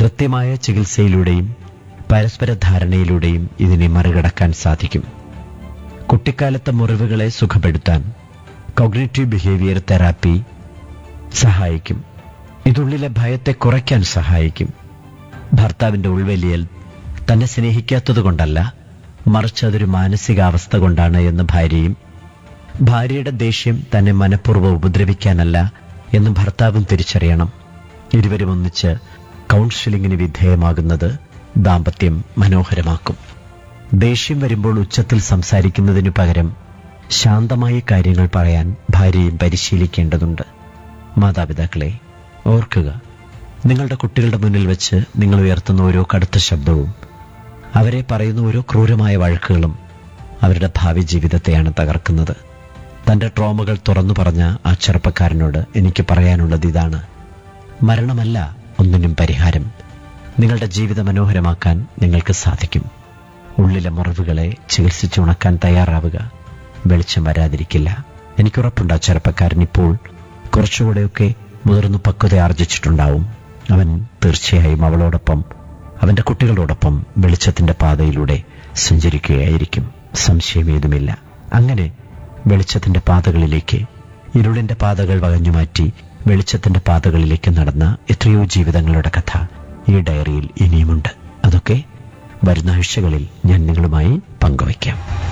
കൃത്യമായ ചികിത്സയിലൂടെയും പരസ്പര ധാരണയിലൂടെയും ഇതിനെ മറികടക്കാൻ സാധിക്കും കുട്ടിക്കാലത്തെ മുറിവുകളെ സുഖപ്പെടുത്താൻ കോഗ്നേറ്റീവ് ബിഹേവിയർ തെറാപ്പി സഹായിക്കും ഇതുള്ളിലെ ഭയത്തെ കുറയ്ക്കാൻ സഹായിക്കും ഭർത്താവിന്റെ ഉൾവലിയൽ തന്നെ സ്നേഹിക്കാത്തതുകൊണ്ടല്ല മറിച്ച് അതൊരു മാനസികാവസ്ഥ കൊണ്ടാണ് എന്ന് ഭാര്യയും ഭാര്യയുടെ ദേഷ്യം തന്നെ മനഃപൂർവ്വം ഉപദ്രവിക്കാനല്ല എന്ന് ഭർത്താവും തിരിച്ചറിയണം ഇരുവരും ഒന്നിച്ച് കൗൺസിലിംഗിന് വിധേയമാകുന്നത് ദാമ്പത്യം മനോഹരമാക്കും ദേഷ്യം വരുമ്പോൾ ഉച്ചത്തിൽ സംസാരിക്കുന്നതിനു പകരം ശാന്തമായ കാര്യങ്ങൾ പറയാൻ ഭാര്യയും പരിശീലിക്കേണ്ടതുണ്ട് മാതാപിതാക്കളെ ഓർക്കുക നിങ്ങളുടെ കുട്ടികളുടെ മുന്നിൽ വെച്ച് നിങ്ങൾ ഉയർത്തുന്ന ഓരോ കടുത്ത ശബ്ദവും അവരെ പറയുന്ന ഓരോ ക്രൂരമായ വഴക്കുകളും അവരുടെ ഭാവി ജീവിതത്തെയാണ് തകർക്കുന്നത് തന്റെ ട്രോമകൾ തുറന്നു പറഞ്ഞ ആ ചെറുപ്പക്കാരനോട് എനിക്ക് പറയാനുള്ളത് ഇതാണ് മരണമല്ല ഒന്നിനും പരിഹാരം നിങ്ങളുടെ ജീവിതം മനോഹരമാക്കാൻ നിങ്ങൾക്ക് സാധിക്കും ഉള്ളിലെ മുറിവുകളെ ചികിത്സിച്ചുണക്കാൻ തയ്യാറാവുക വെളിച്ചം വരാതിരിക്കില്ല എനിക്കുറപ്പുണ്ട് ആ ചെറുപ്പക്കാരൻ ഇപ്പോൾ കുറച്ചുകൂടെയൊക്കെ മുതിർന്നു പക്വത ആർജിച്ചിട്ടുണ്ടാവും അവൻ തീർച്ചയായും അവളോടൊപ്പം അവന്റെ കുട്ടികളോടൊപ്പം വെളിച്ചത്തിന്റെ പാതയിലൂടെ സഞ്ചരിക്കുകയായിരിക്കും സംശയമേതുമില്ല അങ്ങനെ വെളിച്ചത്തിന്റെ പാതകളിലേക്ക് ഇരുളിന്റെ പാതകൾ വകഞ്ഞുമാറ്റി വെളിച്ചത്തിന്റെ പാതകളിലേക്ക് നടന്ന എത്രയോ ജീവിതങ്ങളുടെ കഥ ഈ ഡയറിയിൽ ഇനിയുമുണ്ട് അതൊക്കെ വരുന്ന ആഴ്ചകളിൽ ഞാൻ നിങ്ങളുമായി പങ്കുവയ്ക്കാം